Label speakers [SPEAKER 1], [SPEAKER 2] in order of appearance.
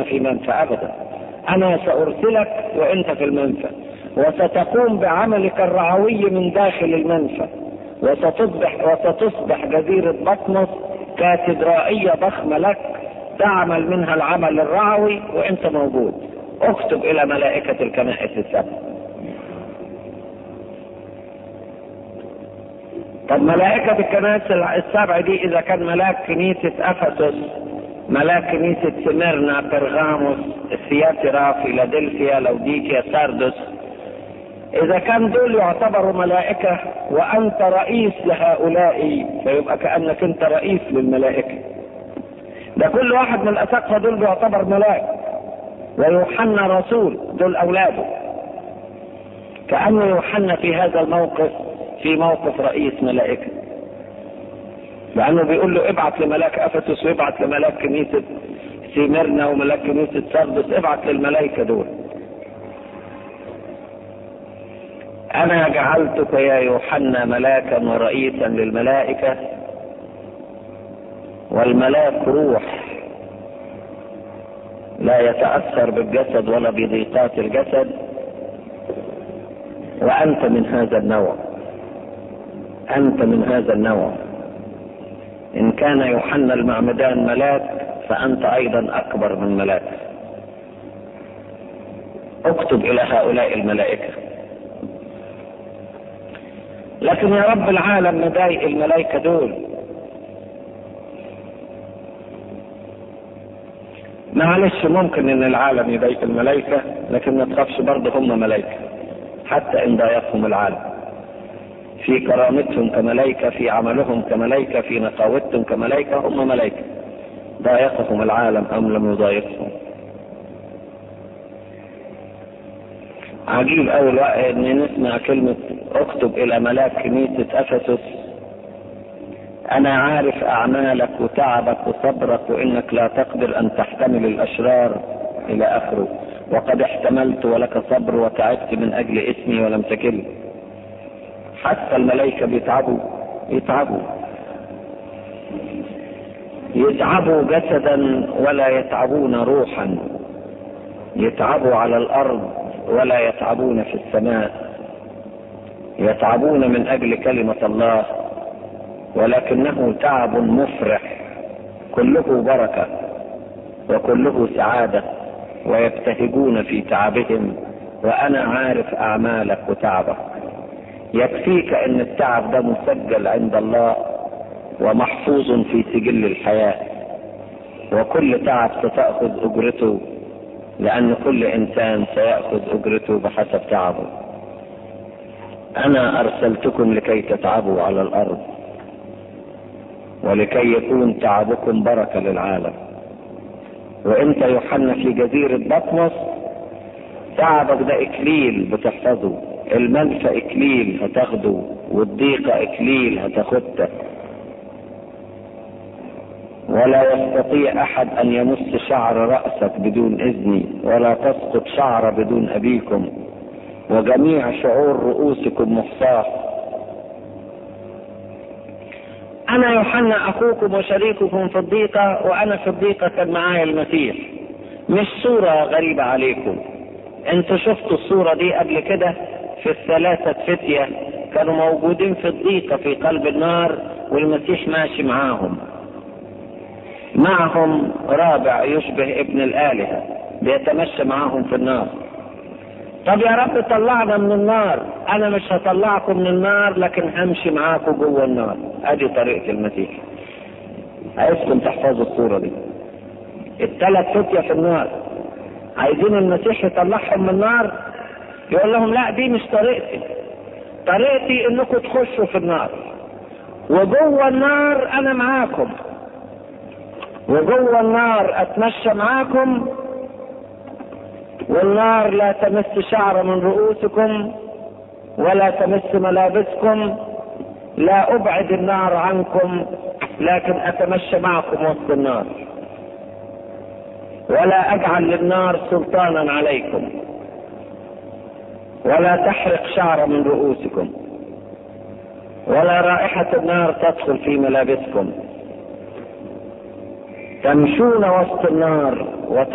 [SPEAKER 1] في منفى ابدا انا سارسلك وانت في المنفى وستقوم بعملك الرعوي من داخل المنفى وستصبح وستصبح جزيرة بطمس كاتدرائية ضخمة لك تعمل منها العمل الرعوي وانت موجود اكتب الى ملائكة الكنائس السبع طب ملائكة الكنائس السبع دي اذا كان ملاك كنيسة افسس ملاك كنيسة سميرنا برغاموس ثياترا فيلادلفيا لوديكيا ساردس اذا كان دول يعتبروا ملائكة وانت رئيس لهؤلاء فيبقى كأنك انت رئيس للملائكة ده كل واحد من الاساقفة دول بيعتبر ملاك ويوحنا رسول دول اولاده كأن يوحنا في هذا الموقف في موقف رئيس ملائكة لأنه بيقول له ابعت لملاك أفسس وابعت لملاك كنيسة سيمرنا وملاك كنيسة سردس ابعت للملائكة دول أنا جعلتك يا يوحنا ملاكا ورئيسا للملائكة والملاك روح لا يتأثر بالجسد ولا بضيقات الجسد وأنت من هذا النوع أنت من هذا النوع إن كان يوحنا المعمدان ملاك فأنت أيضا أكبر من ملاك اكتب إلى هؤلاء الملائكة لكن يا رب العالم مضايق الملائكة دول معلش ممكن ان العالم يضايق الملائكة لكن ما تخافش برضه هم ملائكة حتى ان ضايقهم العالم في كرامتهم كملائكة في عملهم كملائكة في نقاوتهم كملائكة هم ملائكة ضايقهم العالم أم لم يضايقهم عجيب أول وقت إن نسمع كلمة اكتب إلى ملاك كنيسة أفسس أنا عارف أعمالك وتعبك وصبرك وإنك لا تقدر أن تحتمل الأشرار إلى آخره وقد احتملت ولك صبر وتعبت من أجل اسمي ولم تكل حتى الملائكة بيتعبوا يتعبوا يتعبوا جسدا ولا يتعبون روحا يتعبوا على الأرض ولا يتعبون في السماء يتعبون من أجل كلمة الله ولكنه تعب مفرح كله بركة وكله سعادة ويبتهجون في تعبهم وأنا عارف أعمالك وتعبك يكفيك ان التعب ده مسجل عند الله ومحفوظ في سجل الحياة وكل تعب ستأخذ اجرته لان كل انسان سيأخذ اجرته بحسب تعبه انا ارسلتكم لكي تتعبوا على الارض ولكي يكون تعبكم بركة للعالم وانت يوحنا في جزيرة بطمس تعبك ده اكليل بتحفظه المنفى اكليل هتاخده والضيقة اكليل هتاخدها ولا يستطيع احد ان يمس شعر رأسك بدون اذني ولا تسقط شعر بدون ابيكم وجميع شعور رؤوسكم محصاة انا يوحنا اخوكم وشريككم في الضيقة وانا في الضيقة كان معايا المسيح مش صورة غريبة عليكم انتوا شفتوا الصورة دي قبل كده في الثلاثة فتية كانوا موجودين في الضيقة في قلب النار والمسيح ماشي معاهم معهم رابع يشبه ابن الآلهة بيتمشى معاهم في النار طب يا رب طلعنا من النار انا مش هطلعكم من النار لكن همشي معاكم جوه النار ادي طريقة المسيح عايزكم تحفظوا الصورة دي الثلاث فتية في النار عايزين المسيح يطلعهم من النار يقول لهم لا دي مش طريقتي طريقتي انكم تخشوا في النار وجوه النار انا معاكم وجوه النار اتمشى معاكم والنار لا تمس شعر من رؤوسكم ولا تمس ملابسكم لا ابعد النار عنكم لكن اتمشى معكم وسط النار ولا اجعل للنار سلطانا عليكم ولا تحرق شعر من رؤوسكم ولا رائحة النار تدخل في ملابسكم تمشون وسط النار